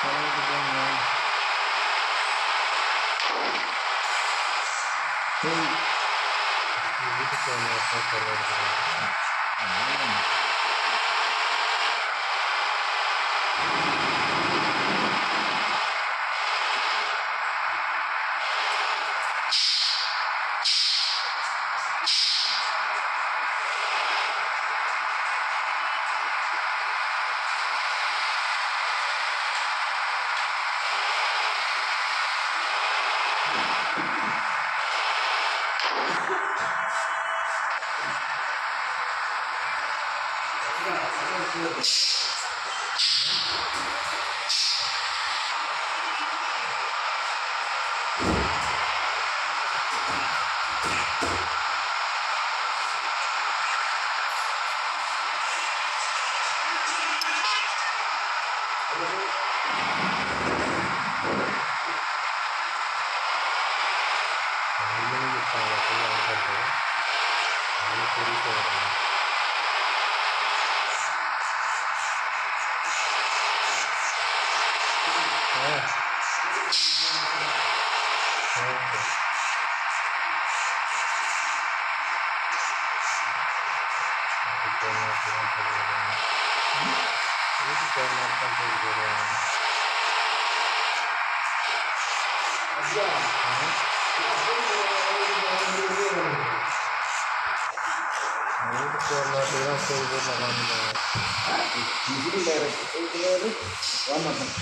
கிளம்பிட்டு போங்க சரி வீட்டுக்கு வந்து சொல்ல வீட்டுக்கு தான் போய் வீட்டுக்கு ஒரு நாட்டு தான் போய் வீட்டில் உட்காந்துட்டாங்க மியூசிக் டைரக்டர் வாமாட்டம்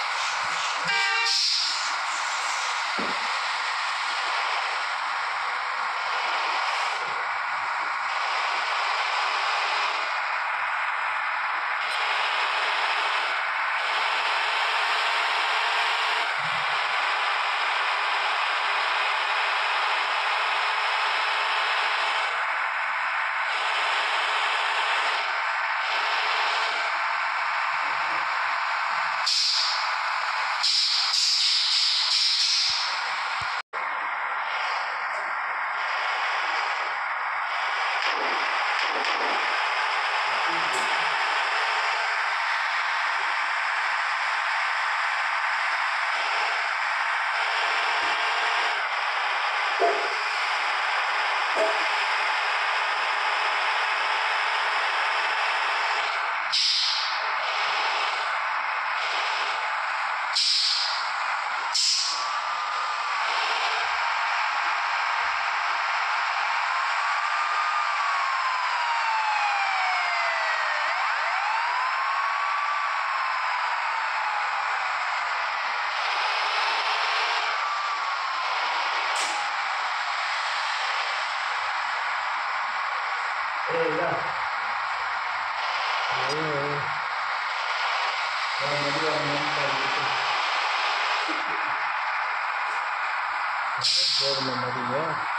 போதும் மதிங்க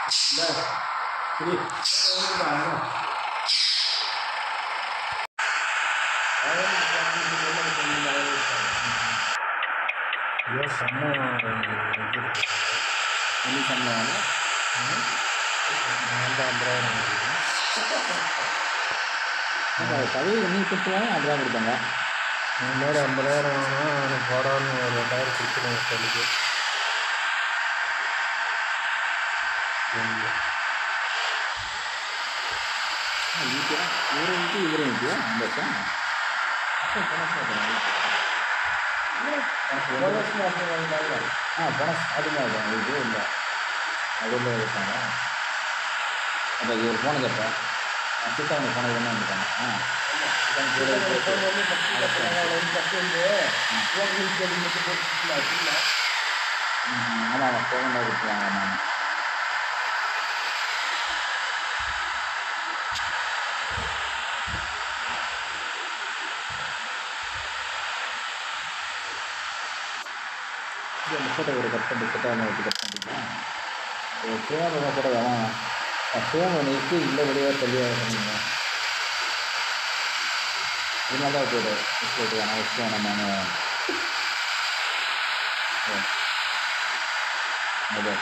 ஐயோ செம்ம இது இருக்கு. என்ன சொன்னாங்க நான் தான் ஐம்பதாயிரம் வாங்கிக்கிறேன். கவிதை நீ கொடுத்துருவாங்க அப்படிதான் கொடுத்தாங்க இந்த மாதிரி ஐம்பதாயிரம் வாங்கினா எனக்கு போடான்னு ஒரு ரெண்டாயிரம் கொடுத்துருவேன் சொல்லிக்கு ஈஸியாக இவரை விட்டு இவரை விட்டியா அந்த வருஷம் ஆ பணம் அதுமாதிரி தான் இது இல்லை அதில் இருக்காங்க அப்போ இவர் போனது அப்போ சித்தாங்க போனது என்ன இருக்காங்க ஆ ஆமாம் ஆமாம் போகணும் கொடுத்துருவாங்க ஆமாம் இந்த ஃபோட்டோ ஒரு கட் பண்ணி ஃபோட்டோ வச்சு கட் பண்ணிங்களா ஒரு ஃபோன் ஒரு ஃபோட்டோ வேணாம் ஃபோன் ஒன்று இருக்கு இல்லை வெளியாக தெளிவாக சொன்னீங்க இதனால தான் போய்டு போய்ட்டு வேணாம் வச்சு வேணாம் நான் மொபைல்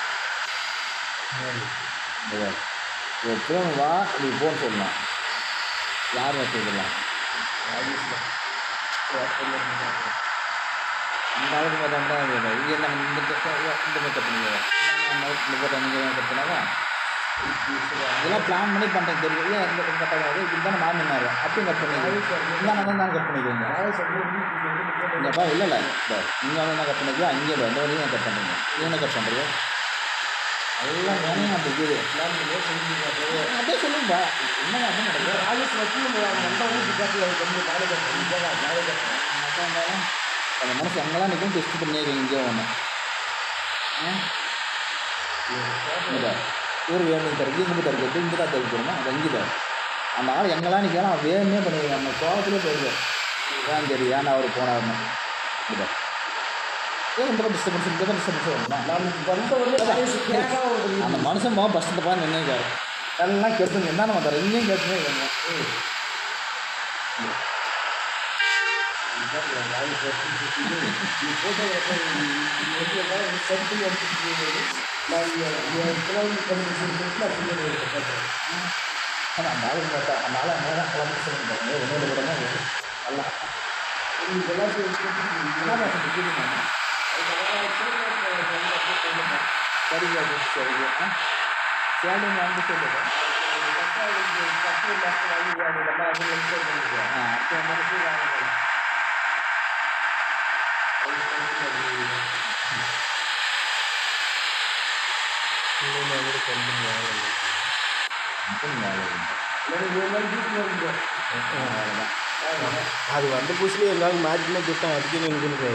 மொபைல் ஒரு ஃபோன் வா நீ ஃபோன் சொல்லலாம் யார் வச்சுக்கலாம் அந்த ஆளுக்கு மாதிரி தான் இது இல்லை. இது நம்ம இந்த பக்கம் இந்த மாதிரி கட் பண்ணிக்கிறோம் நம்ம இந்த பக்கம் நீங்கள் கட் பண்ணாவா இதெல்லாம் பிளான் பண்ணி பண்ணுறேன் தெரியும் ஏன் இந்த பக்கம் கட் ஆகாது இதுதான் மாமினார் அப்படியும் கட் பண்ணிக்கிறேன் இந்த நான் தான் கட் பண்ணிக்கிறீங்க இங்கேப்பா இல்லை இல்லை இப்போ இங்கே வந்து என்ன கட் பண்ணிக்கிறோம் அங்கே இந்த வரையும் கட் பண்ணுறீங்க இவனை கட் பண்ணுறீங்க எல்லாம் வேணையும் அந்த இது அப்படியே சொல்லுங்கப்பா என்ன அப்படி நடக்குது என்னதான் இருந்தாலும் அந்த மனசு அங்கெல்லாம் நிற்கும் டெஸ்ட் பண்ணியே இங்கே ஒன்று இவர் வேணும் தருக்கு இங்கே போய் தருக்கு இங்கே தான் தருக்கு போடணும் அது இங்கே தான் அந்த ஆள் எங்கெல்லாம் நிற்கலாம் அவன் வேணுமே பண்ணிடுவான் அந்த கோபத்திலே போயிடுவார் ஏன் சரி ஏன் அவர் போனார்னு இங்கே ஏன் இந்த டிஸ்டர்பன்ஸ் இந்த டிஸ்டர்பன்ஸ் வருமா அந்த மனுஷன் போக பஸ் தப்பா நின்றுக்காரு எல்லாம் கேட்டுங்க என்ன நம்ம தரோம் இங்கேயும் கேட்டுமே இல்லைங்க ஆனால் அந்த ஆளுக்கு பார்த்தா அந்த ஆளை அங்கே தான் கிளம்பி சொல்லுங்க ஒன்றோட கூட தான் நல்லா என்ன பேச முடியுது சரிங்க அது சரிங்க ஆ சேலரி வாங்கி சொல்லுங்க ஆ அப்போ வந்து இன்னும் கூட கம்பெனி வாங்கல அவ்வளோதான் அது வந்த புதுசுல எல்லாரும் மாற்றி மாற்றி விட்டான் அதுக்கே நினைக்கிறது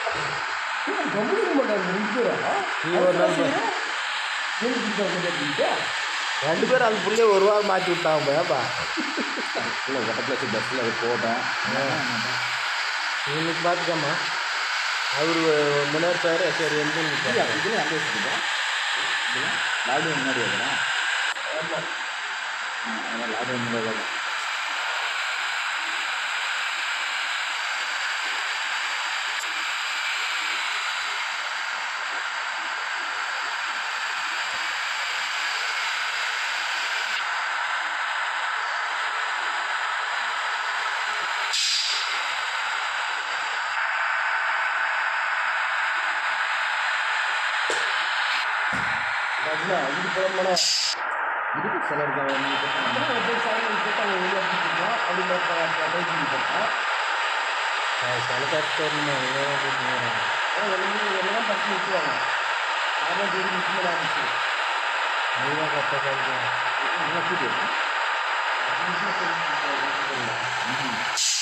நீ ஒரு நாள் பா- ரெண்டு பேரும் அந்த புள்ளைய ஒரு வாரம் மாற்றி விட்டான் பயப்பா இல்லை பக்கத்தில் வச்சு பஸ்ஸில் அது போட்டோம் இன்னைக்கு பார்த்துக்காமா அவர் முன்னாடி சார் சரி வந்து இல்லை இதில் அங்கே வச்சுருக்கா இதில் லாக்டவுன் முன்னாடி வருதா அதான் லாக்டவுன் முன்னாடி வரும் இதுக்கு சிலர் தான் சில கஷ்டம் அங்கே போட்டு நீதான் கரெக்டாக சொல்கிறேன் என்ன கூட்டி ம்